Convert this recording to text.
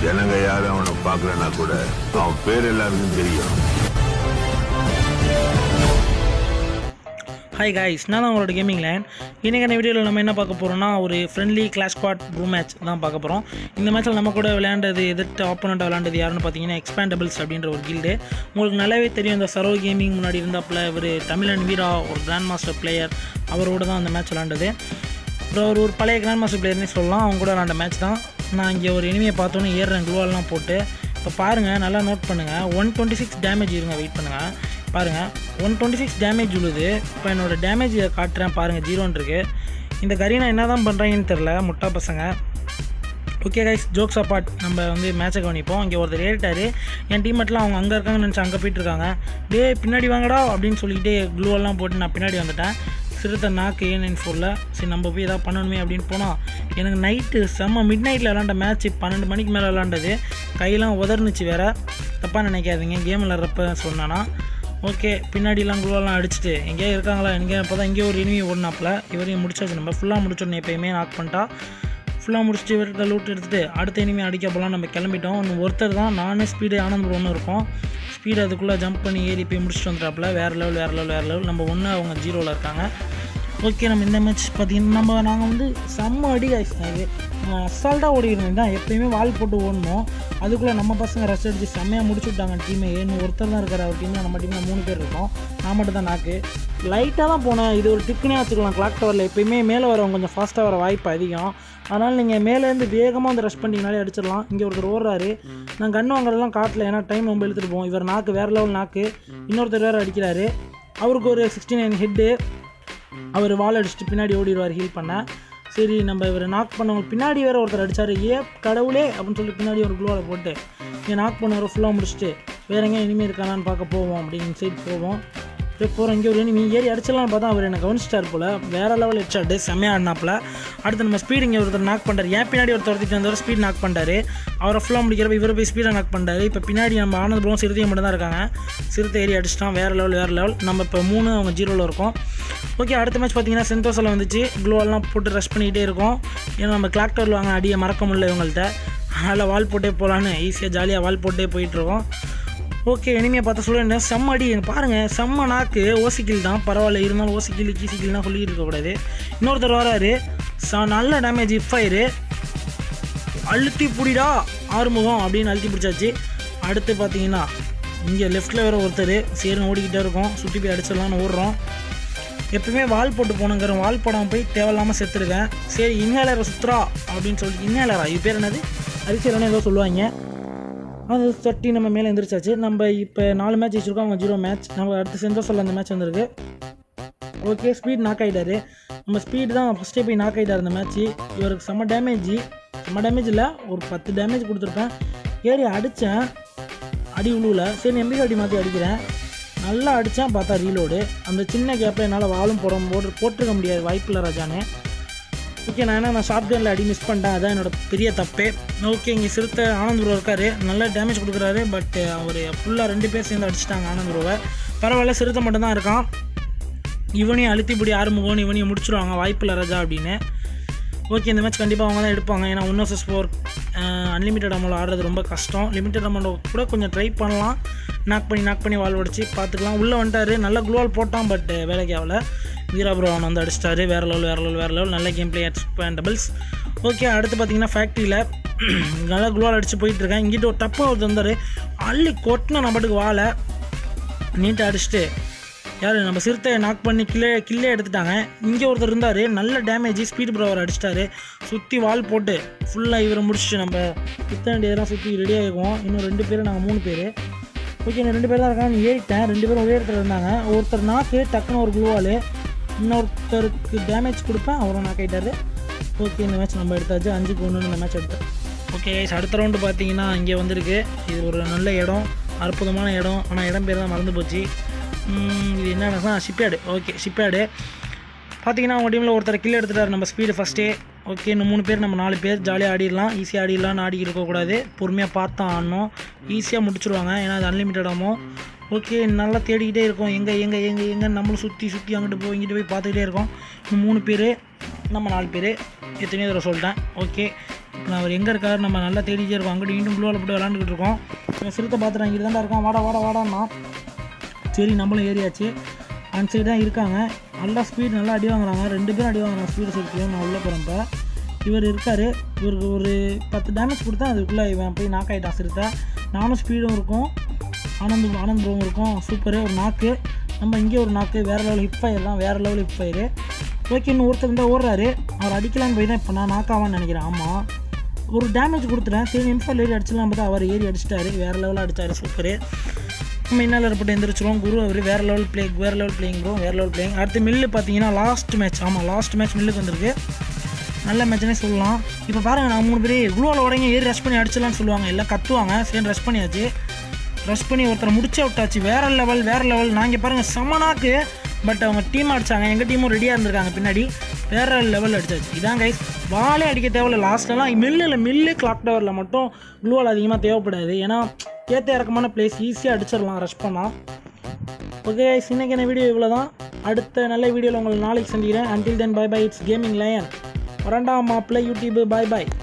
ஜனங்க யாரும் அவனை பார்க்கலன்னா கூட அவன் பேர் எல்லாருக்கும் தெரியும் ஹாய் காய்ஸ் நான் தான் உங்களோட கேமிங் லேண்ட் இன்றைக்கான வீடியோவில் நம்ம என்ன பார்க்க போகிறோம்னா ஒரு friendly clash squad bro match தான் பார்க்க போகிறோம் இந்த மேட்ச்சில் நம்ம கூட விளையாண்டது எதிர்த்து ஆப்போனண்ட்டாக விளையாண்டது யாருன்னு பார்த்தீங்கன்னா எக்ஸ்பேண்டபிள்ஸ் அப்படின்ற ஒரு கில்டு உங்களுக்கு நல்லாவே தெரியும் இந்த சரோ கேமிங் முன்னாடி இருந்தாப்புல இவர் தமிழன் வீரா ஒரு கிராண்ட் மாஸ்டர் பிளேயர் அவரோட தான் அந்த மேட்ச் விளையாண்டது அப்புறம் அவர் ஒரு பழைய கிராண்ட் மாஸ்டர் பிளேயர்னே சொல்லலாம் அவங்க கூட விளையாண்ட மேட்ச் தான் நான் இங்கே ஒரு இனிமையை பார்த்தோன்னே ஏறுறேன் க்ளூவெல்லாம் போட்டு இப்போ பாருங்கள் நல்லா நோட் பண்ணுங்கள் ஒன் டுவெண்ட்டி சிக்ஸ் டேமேஜ் இருங்க வெயிட் பண்ணுங்கள் பாருங்கள் ஒன் டுவெண்ட்டி சிக்ஸ் டேமேஜ் உழுது இப்போ என்னோடய டேமேஜ் காட்டுறேன் பாருங்கள் ஜீரோன்னு இருக்குது இந்த கரீனா என்ன தான் பண்ணுறாங்கன்னு தெரில முட்டா பசங்க ஓகே கைஸ் ஜோக்ஸ் அப்பார்ட் நம்ம வந்து மேட்சை கவனிப்போம் இங்கே ஒருத்தர் ஏறிட்டார் என் டீமெட்லாம் அவங்க அங்கே இருக்காங்கன்னு நினச்சி அங்கே போயிட்டு இருக்காங்க டேய் பின்னாடி வாங்கடா அப்படின்னு சொல்லிக்கிட்டே க்ளூவெல்லாம் போட்டு நான் பின்னாடி வந்துட்டேன் சிறுத்தை நாக்கு ஏ நைன் ஃபோரில் சரி நம்ம போய் ஏதாவது பண்ணணுமே அப்படின்னு போனால் எனக்கு நைட்டு செம்ம மிட் நைட்டில் விளாண்ட மேட்ச் பன்னெண்டு மணிக்கு மேலே விளாண்டது கையெல்லாம் உதர்னுச்சு வேறு தப்பாக நினைக்காதீங்க கேம் விளாட்றப்ப சொன்னானா ஓகே பின்னாடிலாம் குழுவெல்லாம் அடிச்சுட்டு எங்கேயா இருக்காங்களா எங்கே இப்போ தான் இங்கே ஒரு இனிமி ஓடினாப்புல இவரையும் முடிச்சாச்சு நம்ம ஃபுல்லாக முடிச்சோடனே எப்பயுமே நாக் பண்ணிட்டா ஃபுல்லாக முடிச்சுட்டு இவர்கிட்ட லூட் எடுத்துகிட்டு அடுத்த இனிமே அடிக்க போகலாம் நம்ம கிளம்பிட்டோம் இன்னும் ஒருத்தர் தான் நானே ஸ்பீடு ஆனந்த் ஒன்று இருக்கும் ஸ்பீடு அதுக்குள்ளே ஜம்ப் பண்ணி ஏறி போய் முடிச்சுட்டு வந்துட்டாப்புல வேறு லெவல் வேறு லெவல் வேறு லெவல் நம்ம ஒன்று அவங்க ஜீரோவில் இருக்காங்க ஓகே நம்ம இந்த மேட்ச் பார்த்தீங்கன்னா நம்ம நாங்கள் வந்து செம்ம அடி ஆயிடுச்சு அசால்ட்டாக ஓடிக்கிறோம் தான் எப்பயுமே வால் போட்டு ஓடணும் அதுக்குள்ளே நம்ம பசங்க ரெஸ்ட் அடிச்சு செம்மையாக முடிச்சு விட்டாங்க டீமே இன்னும் ஒருத்தர் தான் இருக்கார் அவர் டீமில் நம்ம டீமில் மூணு பேர் இருக்கோம் நான் மட்டும் தான் நாக்கு லைட்டாக தான் போனேன் இது ஒரு டிக்குனே வச்சுக்கலாம் கிளாக் டவரில் எப்பயுமே மேலே வரவங்க கொஞ்சம் ஃபாஸ்ட்டாக வர வாய்ப்பு அதிகம் அதனால் நீங்கள் மேலேருந்து வேகமாக வந்து ரஷ் பண்ணிங்கனாலே அடிச்சிடலாம் இங்கே ஒருத்தர் ஓடுறாரு நான் கன் வாங்குறதெல்லாம் காட்டல ஏன்னா டைம் ரொம்ப இழுத்துட்டு போவோம் இவர் நாக்கு வேறு லெவல் நாக்கு இன்னொருத்தர் வேறு அடிக்கிறாரு அவருக்கு ஒரு சிக்ஸ்டி நைன் ஹெட்டு அவர் வால் அடிச்சுட்டு பின்னாடி ஓடிடுவார் ஹீல் பண்ண சரி நம்ம இவர் நாக் பண்ணவங்க பின்னாடி வேறு ஒருத்தர் அடித்தார் ஏ கடவுளே அப்படின்னு சொல்லி பின்னாடி ஒரு குளோவில் போட்டு இங்கே நாக் பண்ணவரை ஃபுல்லாக முடிச்சுட்டு வேற எங்கேயும் இனிமேல் இருக்கானான்னு பார்க்க போவோம் அப்படின்னு சைடு போவோம் அப்படியே போகிறோம் இங்கே ஒரு இனிமே ஏறி அடிச்சிடலாம்னு பார்த்தா அவர் எனக்கு கவனிச்சிட்டார் போல் வேறு லெவல் ஹெட்ஷாட்டு செம்மையாக ஆடினாப்புல அடுத்து நம்ம ஸ்பீடு இங்கே ஒருத்தர் நாக் பண்ணுறாரு ஏன் பின்னாடி ஒருத்தர் ஒருத்திட்டு வந்தவர் ஸ்பீட் நாக் பண்ணிட்டாரு அவரை ஃபுல்லாக முடிக்கிறப்ப இவரை போய் ஸ்பீடாக நாக் பண்ணிட்டாரு இப்போ பின்னாடி நம்ம ஆனந்த் ப்ரோவும் சிறுத்தையும் மட்டும் தான் இருக்காங்க சிறுத்தை ஏறி அடிச்சிட்டான் வேறு லெவல் வேறு லெவல் நம்ம இப்போ மூணு அவங்க ஜீரோவில் இருக்கோம் ஓகே அடுத்த மேட்ச் பார்த்தீங்கன்னா சென்தோஸில் வந்துச்சு க்ளோவெல்லாம் போட்டு ரஷ் பண்ணிக்கிட்டே இருக்கோம் ஏன்னா நம்ம கிளாக் டவரில் வாங்க அடியை மறக்க முடியல இவங்கள்ட்ட அதனால் வால் போட்டே போகலான்னு ஈஸியாக ஜாலியாக வால் போட்டே போயிட்டுருக்கோம் ஓகே இனிமையை பார்த்து சொல்லுறேன் செம்ம அடி எனக்கு பாருங்கள் செம்ம நாக்கு ஓசிக்கில் தான் பரவாயில்ல இருந்தாலும் ஓசிக்கில் கீசிக்கில் தான் சொல்லிட்டு இருக்கக்கூடாது இன்னொருத்தர் வராரு ச நல்ல டேமேஜ் இஃபயரு அழுத்தி புடிடா ஆறுமுகம் அப்படின்னு அழுத்தி பிடிச்சாச்சு அடுத்து பார்த்தீங்கன்னா இங்கே லெஃப்ட்டில் வேறு ஒருத்தர் சரின்னு ஓடிக்கிட்டே இருக்கோம் சுற்றி போய் அடிச்சிடலான்னு ஓடுறோம் எப்பவுமே வால் போட்டு போகணுங்கிற வால் போடாமல் போய் தேவையில்லாமல் செத்துருக்கேன் சரி இன்ஹேலரை சுத்துறா அப்படின்னு சொல்லிட்டு இன்ஹேலரா இது பேர் என்னது அரிசியலன்னு ஏதோ சொல்லுவாங்க அது தட்டி நம்ம மேலே எந்திரிச்சாச்சு நம்ம இப்போ நாலு மேட்ச் வச்சுருக்கோம் அவங்க ஜீரோ மேட்ச் நம்ம அடுத்து சென்டோஸில் அந்த மேட்ச் வந்திருக்கு ஓகே ஸ்பீட் நாக் ஆகிட்டாரு நம்ம ஸ்பீட் தான் ஃபஸ்ட்டே போய் நாக் ஆகிட்டார் இந்த மேட்ச்சு இவருக்கு செம்ம டேமேஜ் செம்ம டேமேஜ் இல்லை ஒரு பத்து டேமேஜ் கொடுத்துருப்பேன் ஏறி அடித்தேன் அடி உழுவில் சரி எம்பி அடி மாற்றி அடிக்கிறேன் நல்லா அடித்தேன் பார்த்தா ரீலோடு அந்த சின்ன கேப்பில் என்னால் வாழும் போட போட்டு போட்டிருக்க முடியாது வாய்ப்பில்லை ராஜானே ஓகே நான் என்ன நான் ஷார்ட் கனில் அடி மிஸ் பண்ணிட்டேன் அதான் என்னோட பெரிய தப்பே ஓகே இங்கே சிறுத்தை ஆனந்த் ப்ரோ இருக்கார் நல்லா டேமேஜ் கொடுக்குறாரு பட் அவர் ஃபுல்லாக ரெண்டு பேர் சேர்ந்து அடிச்சிட்டாங்க ஆனந்த் ப்ரோவை பரவாயில்ல சிறுத்தை மட்டும்தான் இருக்கான் இவனையும் அழுத்திப்படி ஆறுமுகம் இவனையும் முடிச்சிருவாங்க வாய்ப்பில்லை ராஜா அப்படின்னு ஓகே இந்த மேட்ச் கண்டிப்பாக அவங்க தான் எடுப்பாங்க ஏன்னா one versus four unlimited amount ஆடுறது ரொம்ப கஷ்டம் லிமிட்டட் அமௌண்ட் கூட கொஞ்சம் ட்ரை பண்ணலாம் நாக் பண்ணி நாக் பண்ணி வால் உடச்சி பார்த்துக்கலாம் உள்ளே வந்துட்டாரு நல்ல குளோவால் போட்டான் பட் வேலைக்கு ஆகல வீரா ப்ரோ அவன் வந்து அடிச்சிட்டாரு வேறு லெவல் வேறு லெவல் வேறு லெவல் நல்ல கேம் பிளே எக்ஸ்பேண்டபிள்ஸ் ஓகே அடுத்து பார்த்தீங்கன்னா ஃபேக்ட்ரியில் நல்லா குளோவால் அடித்து போயிட்டுருக்கேன் இங்கிட்ட ஒரு டப்பாக ஒருத்தர் வந்தார் அள்ளி கொட்டின நம்மட்டுக்கு வாழை நீட்டாக அடிச்சுட்டு யார் நம்ம சிறுத்தையை நாக் பண்ணி கில்லே கில்லே எடுத்துட்டாங்க இங்கே ஒருத்தர் இருந்தார் நல்ல டேமேஜ் ஸ்பீட் ப்ரவர் அடிச்சிட்டாரு சுற்றி வால் போட்டு ஃபுல்லாக இவரை முடிச்சுட்டு நம்ம சுத்த வேண்டியதெல்லாம் சுற்றி ரெடியாக இருக்கும் இன்னும் ரெண்டு பேர் நாங்கள் மூணு பேர் ஓகே நான் ரெண்டு பேர் தான் இருக்காங்க நீ ஏறிட்டேன் ரெண்டு பேரும் ஒரே இடத்துல இருந்தாங்க ஒருத்தர் நாக்கு டக்குன்னு ஒரு குளுவால் இன்னொருத்தருக்கு டேமேஜ் கொடுப்பேன் அவரும் நாக் ஆகிட்டாரு ஓகே இந்த மேட்ச் நம்ம எடுத்தாச்சு அஞ்சுக்கு ஒன்று இந்த மேட்ச் எடுத்தேன் ஓகே அடுத்த ரவுண்டு பார்த்தீங்கன்னா இங்கே வந்திருக்கு இது ஒரு நல்ல இடம் அற்புதமான இடம் ஆனால் இடம் பேர் தான் மறந்து போச்சு ம், இது என்னன்னா ஷிப்பேடு ஓகே ஷிப்பேடு பார்த்தீங்கன்னா அவங்க டீமில் ஒருத்தர் கில் எடுத்துட்டார் நம்ம ஸ்பீடு ஃபஸ்ட்டே ஓகே இன்னும் மூணு பேர் நம்ம நாலு பேர் ஜாலியாக ஆடிடலாம் ஈஸியாக ஆடிடலாம்னு ஆடி இருக்கக்கூடாது பொறுமையாக பார்த்து ஆடணும் ஈஸியாக முடிச்சிருவாங்க ஏன்னா அது அன்லிமிட்டடாமோ ஓகே நல்லா தேடிக்கிட்டே இருக்கோம் எங்கே எங்கே எங்கே எங்கே நம்மளும் சுற்றி சுற்றி அங்கிட்டு போய் இங்கிட்டு போய் பார்த்துக்கிட்டே இருக்கோம் இன்னும் மூணு பேர் நம்ம நாலு பேர் எத்தனையோ தடவை சொல்லிட்டேன் ஓகே நான் அவர் எங்கே இருக்கார் நம்ம நல்லா தேடிட்டே இருக்கோம் அங்கிட்டு இங்கிட்டும் ப்ளூவில் போட்டு விளாண்டுக்கிட்டு இருக்கோம் இவன் சிறுத்தை பார்த்துட்டான் இங்கிட்டு தான்டா இருக்கான் வாடா வாடா வாடான்னா சரி நம்மளும் ஏறியாச்சு அந்த சைடு தான் இருக்காங்க நல்லா ஸ்பீட் நல்லா அடி வாங்குறாங்க ரெண்டு பேரும் அடி வாங்குறாங்க ஸ்பீடு சர்க்கியும் நான் உள்ளே போகிறப்ப இவர் இருக்கார் இவருக்கு ஒரு பத்து டேமேஜ் கொடுத்தா அதுக்குள்ளே இவன் போய் நாக் ஆகிட்டான் சிறுத்தை நானும் ஸ்பீடும் இருக்கும் ஆனந்த் ஆனந்த் ப்ரோவும் இருக்கும் சூப்பரு ஒரு நாக்கு நம்ம இங்கே ஒரு நாக்கு வேறு லெவல் ஹிப் ஃபயர் தான் வேறு லெவல் ஹிப் ஃபயரு ஓகே இன்னும் ஒருத்தர் இருந்தால் ஓடுறாரு அவர் அடிக்கலான்னு போய் தான் இப்போ நான் நாக்காவான்னு நினைக்கிறேன் ஆமாம் ஒரு டேமேஜ் கொடுத்துட்டேன் சரி எம்ஃபைல் ஏறி அடிச்சிடலாம் பார்த்தா அவர் ஏறி அடிச்சிட்டாரு வேறு லெவலில் அடிச்சாரு சூப்பரு நம்ம இன்னும் இருப்பட்டு எந்திரிச்சிருவோம் குரு அவர் வேறு லெவல் பிளே வேறு லெவல் பிளேயிங் ப்ரோ வேறு லெவல் பிளேயிங் அடுத்து மில்லு பார்த்தீங்கன்னா லாஸ்ட் மேட்ச் ஆமாம் லாஸ்ட் மேட்ச் மில்லுக்கு வந்திருக்கு நல்ல மேட்ச்னே சொல்லலாம் இப்போ பாருங்க நான் மூணு பேர் குளோவில் உடனே ஏறி ரஷ் பண்ணி அடிச்சிடலாம்னு சொல்லுவாங்க எல்லாம் கத்துவாங்க சரி ரஷ் பண்ணியாச்சு ரஷ் பண்ணி ஒருத்தரை முடிச்சே விட்டாச்சு வேற லெவல் வேற லெவல் நாங்கள் பாருங்கள் சமனாக்கு பட் அவங்க டீம் அடிச்சாங்க எங்கள் டீமும் ரெடியாக இருந்திருக்காங்க பின்னாடி வேற லெவல் அடிச்சாச்சு இதான் கைஸ் வாலே அடிக்க தேவையில்ல லாஸ்ட்லலாம் மில்லில் மில்லு கிளாக் டவரில் மட்டும் க்ளூவால் அதிகமாக தேவைப்படாது ஏன்னா ஏற்ற இறக்கமான பிளேஸ் ஈஸியாக அடிச்சிடலாம் ரஷ் பண்ணால் ஓகே கைஸ் இன்னைக்கு என்ன வீடியோ இவ்வளோ தான் அடுத்த நல்ல வீடியோவில் உங்களை நாளைக்கு சந்திக்கிறேன் until then bye bye it's gaming lion வரண்டா மாப்பிள்ளை யூடியூப் பை பை